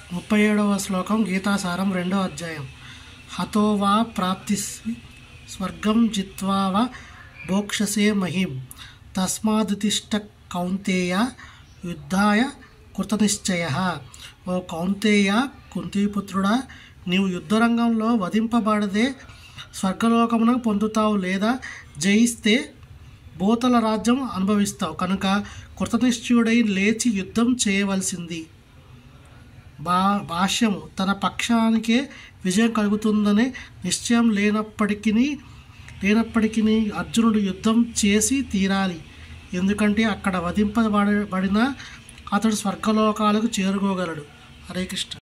ముప్పై ఏడవ శ్లోకం గీతాసారం రెండో అధ్యాయం హతో వా ప్రాప్తి స్వర్గం జిత్వా వా భోక్షసే మహిం తస్మాదుతిష్ట కౌంతేయ యుద్ధాయ కృతనిశ్చయ ఓ కౌంతేయ కుంతిపుత్రుడా నీవు యుద్ధరంగంలో వధింపబడదే స్వర్గలోకమున పొందుతావు లేదా జయిస్తే భూతల రాజ్యం అనుభవిస్తావు కనుక కృతనిశ్చయుడై లేచి యుద్ధం చేయవలసింది భా భాష్యము తన పక్షానికే విజయం కలుగుతుందనే నిశ్చయం లేనప్పటికీ లేనప్పటికీ అర్జునుడు యుద్ధం చేసి తీరాలి ఎందుకంటే అక్కడ వధింపబడిన అతడు స్వర్గలోకాలకు చేరుకోగలడు హరే కృష్ణ